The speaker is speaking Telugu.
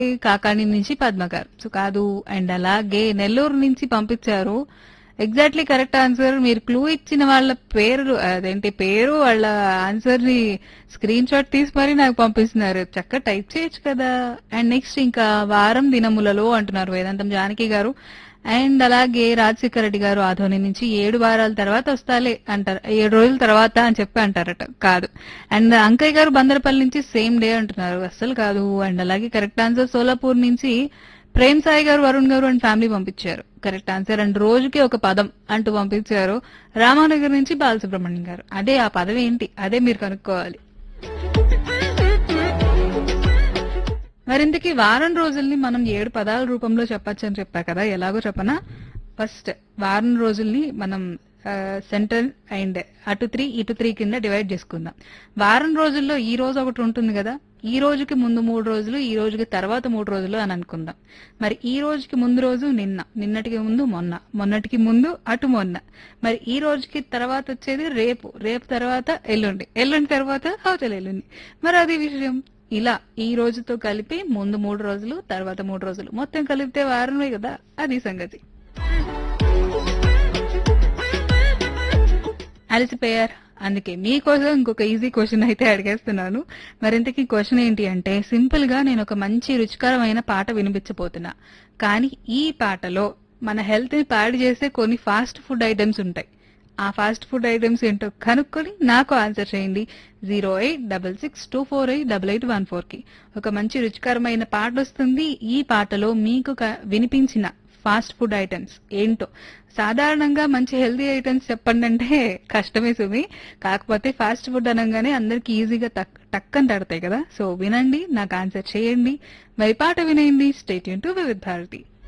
కాకాని నుంచి పద్మ గారు సో కాదు అండ్ అలాగే నెల్లూరు నుంచి పంపించారు ఎగ్జాక్ట్లీ కరెక్ట్ ఆన్సర్ మీరు క్లూ ఇచ్చిన వాళ్ళ పేరు అదేంటి పేరు వాళ్ళ ఆన్సర్ ని స్క్రీన్ షాట్ తీసి మరీ నాకు పంపిస్తున్నారు చక్కగా టైప్ చేయొచ్చు కదా అండ్ నెక్స్ట్ ఇంకా వారం దినములలో అంటున్నారు వేదాంతం జానకి గారు అండ్ అలాగే రాజశేఖర రెడ్డి గారు ఆధోని నుంచి ఏడు వారాల తర్వాత వస్తాలే అంటారు ఏడు రోజుల తర్వాత అని చెప్పి అంటారట కాదు అండ్ అంకయ్య గారు బందరపల్లి నుంచి సేమ్ డే అంటున్నారు అస్సలు కాదు అండ్ అలాగే కరెక్ట్ ఆన్సర్ సోలాపూర్ నుంచి ప్రేమ్ సాయి గారు వరుణ్ గారు అండ్ ఫ్యామిలీ పంపించారు కరెక్ట్ ఆన్సర్ అండ్ రోజుకి ఒక పదం అంటూ పంపించారు రామానగర్ నుంచి బాలసుబ్రహ్మణ్యం గారు అదే ఆ పదం ఏంటి అదే మీరు కనుక్కోవాలి మరింతకి వారం రోజుల్ని మనం ఏడు పదాల రూపంలో చెప్పొచ్చు అని చెప్పా కదా ఎలాగో చెప్పనా ఫస్ట్ వారం రోజుల్ని మనం సెంటర్ అండ్ అటు త్రీ ఇటు త్రీ కింద డివైడ్ చేసుకుందాం వారం రోజుల్లో ఈ రోజు ఒకటి ఉంటుంది కదా ఈ రోజుకి ముందు మూడు రోజులు ఈ రోజుకి తర్వాత మూడు రోజులు అని అనుకుందాం మరి ఈ రోజుకి ముందు రోజు నిన్న నిన్నటికి ముందు మొన్న మొన్నటికి ముందు అటు మొన్న మరి ఈ రోజుకి తర్వాత వచ్చేది రేపు రేపు తర్వాత ఎల్లుండి ఎల్లుండి తర్వాత అవతల ఎల్లుండి మరి అది విషయం ఇలా ఈ రోజుతో కలిపి ముందు మూడు రోజులు తర్వాత మూడు రోజులు మొత్తం కలిపితే వారమే కదా అది సంగతి అలసిపోయారు అందుకే మీకోసం ఇంకొక ఈజీ క్వశ్చన్ అయితే అడిగేస్తున్నాను మరింతకి క్వశ్చన్ ఏంటి అంటే సింపుల్ గా నేను ఒక మంచి రుచికరమైన పాట వినిపించబోతున్నా కానీ ఈ పాటలో మన హెల్త్ ని పాడు చేసే కొన్ని ఫాస్ట్ ఫుడ్ ఐటమ్స్ ఉంటాయి ఆ ఫాస్ట్ ఫుడ్ ఐటమ్స్ ఏంటో కనుక్కొని నాకు ఆన్సర్ చేయండి zero eight double six two four eight double eight one four కి ఒక మంచి రుచికరమైన పాట వస్తుంది ఈ పాటలో మీకు క- వినిపించిన ఫాస్ట్ ఫుడ్ ఐటమ్స్ ఏంటో సాధారణంగా మంచి హెల్తీ ఐటమ్స్ చెప్పండి అంటే కష్టమే సుమి కాకపోతే ఫాస్ట్ ఫుడ్ అనగానే అందరికి ఈజీగా టక్ టక్కని తడతాయి కదా సో వినండి నాకు ఆన్సర్ చేయండి మరి పాట వినేయండి స్టేట్ టు వివిధ్ భారతి